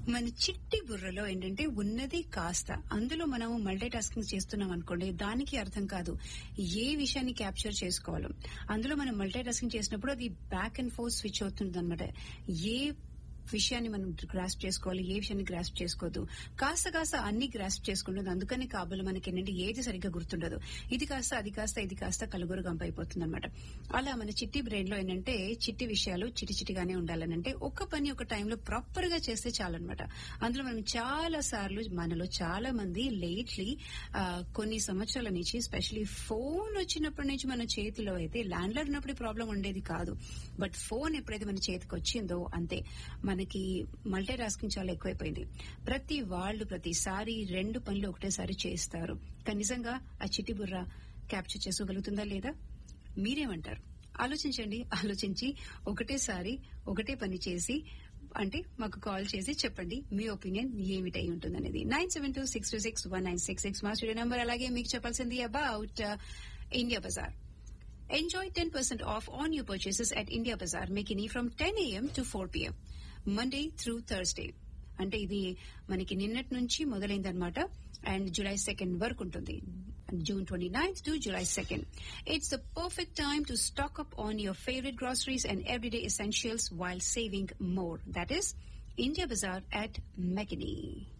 మన చిట్టి బుర్రలో ఏంటంటే ఉన్నది కాస్త అందులో మనం మల్టీ టాస్కింగ్ చేస్తున్నాం అనుకోండి దానికి అర్థం కాదు ఏ విషయాన్ని క్యాప్చర్ చేసుకోవాలో అందులో మనం మల్టీ టాస్కింగ్ చేసినప్పుడు అది బ్యాక్ అండ్ ఫోర్త్ స్విచ్ అవుతుంది అనమాట ఏ విషయాన్ని మనం గ్రాస్ప్ చేసుకోవాలి ఏ విషయాన్ని గ్రాస్ప్ చేసుకోవద్దు కాస్త కాస్త అన్ని గ్రాస్ప్ చేసుకుంటుంది అందుకని కాబోలు మనకి ఏంటంటే ఏది సరిగ్గా గుర్తుండదు ఇది కాస్త అది కాస్త ఇది కాస్త కలుగురు గంప అయిపోతుంది అనమాట అలా మన చిట్టి బ్రెయిన్ లో ఏంటంటే చిట్టి విషయాలు చిటి చిటిగానే ఉండాలని అంటే ఒక పని ఒక టైంలో ప్రాపర్ గా చేస్తే చాలన్నమాట అందులో మనం చాలా సార్లు మనలో చాలా మంది లేట్లీ కొన్ని సంవత్సరాల నుంచి స్పెషలీ ఫోన్ వచ్చినప్పటి నుంచి మన చేతిలో అయితే ల్యాండ్ లైన్ ఉన్నప్పుడు ప్రాబ్లం ఉండేది కాదు బట్ ఫోన్ ఎప్పుడైతే మన చేతికి వచ్చిందో అంతే మనకి మల్టీ టాస్కింగ్ చాలా ఎక్కువైపోయింది ప్రతి వాళ్ళు ప్రతిసారి రెండు పనులు ఒకటేసారి చేస్తారు కానీ నిజంగా ఆ చిట్టి బుర్ర క్యాప్చర్ చేసుకోగలుగుతుందా లేదా మీరేమంటారు ఆలోచించండి ఆలోచించి ఒకటేసారి ఒకటే పని చేసి అంటే మాకు కాల్ చేసి చెప్పండి మీ ఒపీనియన్ ఏమిటై ఉంటుందనేది nine seven two six two six one nine six six మా స్టూడియో నెంబర్ అలాగే మీకు చెప్పాల్సింది about India Bazaar Enjoy 10% off on your purchases at India Bazaar, making it from 10 a.m. to 4 p.m. Monday through Thursday. అంటే ఇది మనకి నిన్నటి నుంచి మొదలైందనమాట and July second వరకు ఉంటుంది June twenty ninth to July second it's the perfect time to stock up on your favourite groceries and everyday essentials while saving more that is India Bazaar at McKinney